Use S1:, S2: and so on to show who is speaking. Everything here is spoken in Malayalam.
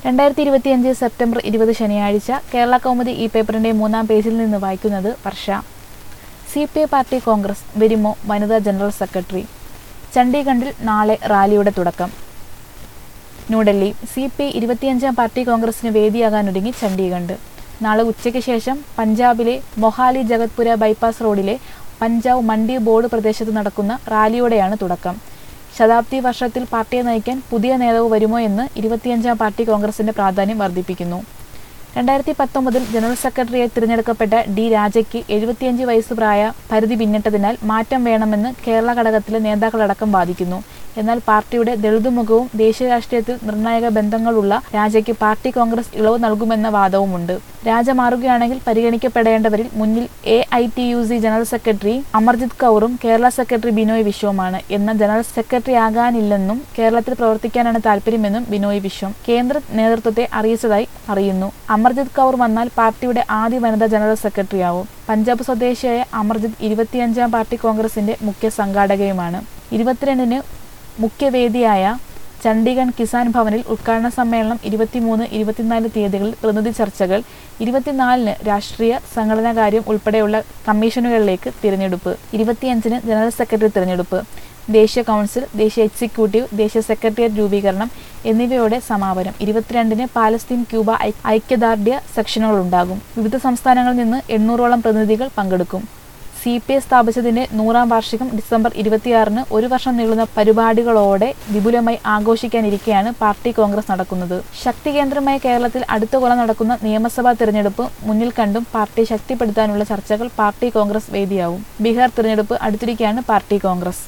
S1: രണ്ടായിരത്തി ഇരുപത്തിയഞ്ച് സെപ്റ്റംബർ ഇരുപത് ശനിയാഴ്ച കേരള കൗമുദി ഈ പേപ്പറിന്റെ മൂന്നാം പേജിൽ നിന്ന് വായിക്കുന്നത് Varsha C P I party congress വരുമോ വനിതാ ജനറൽ സെക്രട്ടറി ചണ്ഡീഗഡിൽ നാളെ റാലിയുടെ തുടക്കം ന്യൂഡൽഹി സി പി ഐ ഇരുപത്തിയഞ്ചാം പാർട്ടി കോൺഗ്രസിന് വേദിയാകാനൊരുങ്ങി ചണ്ഡീഗഡ് നാളെ ഉച്ചയ്ക്ക് ശേഷം പഞ്ചാബിലെ മൊഹാലി ജഗത്പുര ബൈപ്പാസ് റോഡിലെ പഞ്ചാബ് മണ്ഡി ബോർഡ് പ്രദേശത്ത് നടക്കുന്ന റാലിയോടെയാണ് തുടക്കം ശതാബ്ദി വർഷത്തിൽ പാർട്ടിയെ നയിക്കാൻ പുതിയ നേതാവ് വരുമോ എന്ന് ഇരുപത്തിയഞ്ചാം പാർട്ടി കോൺഗ്രസിന്റെ പ്രാധാന്യം വർദ്ധിപ്പിക്കുന്നു രണ്ടായിരത്തി പത്തൊമ്പതിൽ ജനറൽ സെക്രട്ടറിയായി തിരഞ്ഞെടുക്കപ്പെട്ട ഡി രാജയ്ക്ക് എഴുപത്തിയഞ്ച് വയസ്സ് പ്രായ പരിധി പിന്നിട്ടതിനാൽ മാറ്റം വേണമെന്ന് കേരള ഘടകത്തിലെ നേതാക്കളടക്കം വാദിക്കുന്നു എന്നാൽ പാർട്ടിയുടെ ദളിതുമുഖവും ദേശീയ രാഷ്ട്രീയത്തിൽ നിർണായക ബന്ധങ്ങളുള്ള രാജയ്ക്ക് പാർട്ടി കോൺഗ്രസ് ഇളവ് നൽകുമെന്ന വാദവുമുണ്ട് രാജ മാറുകയാണെങ്കിൽ പരിഗണിക്കപ്പെടേണ്ടവരിൽ മുന്നിൽ A I T U C general secretary Amarjeet കൗറും കേരള സെക്രട്ടറി ബിനോയ് വിശ്വവുമാണ് എന്നാൽ ജനറൽ സെക്രട്ടറി ആകാനില്ലെന്നും കേരളത്തിൽ പ്രവർത്തിക്കാനാണ് താല്പര്യമെന്നും ബിനോയ് വിശ്വം കേന്ദ്ര നേതൃത്വത്തെ അറിയിച്ചതായി അറിയുന്നു അമർജിത് കൗർ വന്നാൽ പാർട്ടിയുടെ ആദ്യ വനിതാ ജനറൽ സെക്രട്ടറിയാവും പഞ്ചാബ് സ്വദേശിയായ അമർജിത് ഇരുപത്തിയഞ്ചാം പാർട്ടി കോൺഗ്രസിന്റെ മുഖ്യ സംഘാടകയുമാണ് ഇരുപത്തിരണ്ടിന് മുഖ്യവേദിയായ ചണ്ഡീഗഡ് കിസാൻ ഭവനിൽ ഉദ്ഘാടന സമ്മേളനം ഇരുപത്തിമൂന്ന് ഇരുപത്തിനാല് തീയതികളിൽ പ്രതിനിധി ചർച്ചകൾ ഇരുപത്തിനാലിന് രാഷ്ട്രീയ സംഘടനാകാര്യം ഉൾപ്പെടെയുള്ള കമ്മീഷനുകളിലേക്ക് തിരഞ്ഞെടുപ്പ് ഇരുപത്തിയഞ്ചിന് ജനറൽ സെക്രട്ടറി തിരഞ്ഞെടുപ്പ് ദേശീയ കൗൺസിൽ ദേശീയ എക്സിക്യൂട്ടീവ് ദേശീയ സെക്രട്ടേറിയറ്റ് രൂപീകരണം എന്നിവയോടെ സമാപനം ഇരുപത്തിരണ്ടിന് പാലസ്തീൻ ക്യൂബ ഐ- ഐക്യദാർഢ്യ സെക്ഷനുകളുണ്ടാകും വിവിധ സംസ്ഥാനങ്ങളിൽ നിന്ന് എണ്ണൂറോളം പ്രതിനിധികൾ പങ്കെടുക്കും സി പി ഐ സ്ഥാപിച്ചതിന്റെ നൂറാം വാർഷികം ഡിസംബർ ഇരുപത്തിയാറിന് ഒരു വർഷം നീളുന്ന പരിപാടികളോടെ വിപുലമായി ആഘോഷിക്കാനിരിക്കെയാണ് പാർട്ടി കോൺഗ്രസ് നടക്കുന്നത് ശക്തി കേന്ദ്രമായ കേരളത്തിൽ അടുത്ത കൊല്ലം നടക്കുന്ന നിയമസഭാ തിരഞ്ഞെടുപ്പ് മുന്നിൽ കണ്ടും പാർട്ടി ശക്തിപ്പെടുത്താനുള്ള ചർച്ചകൾ പാർട്ടി കോൺഗ്രസ് വേദിയാവും ബീഹാർ തിരഞ്ഞെടുപ്പ് അടുത്തിരിക്കെയാണ് പാർട്ടി കോൺഗ്രസ്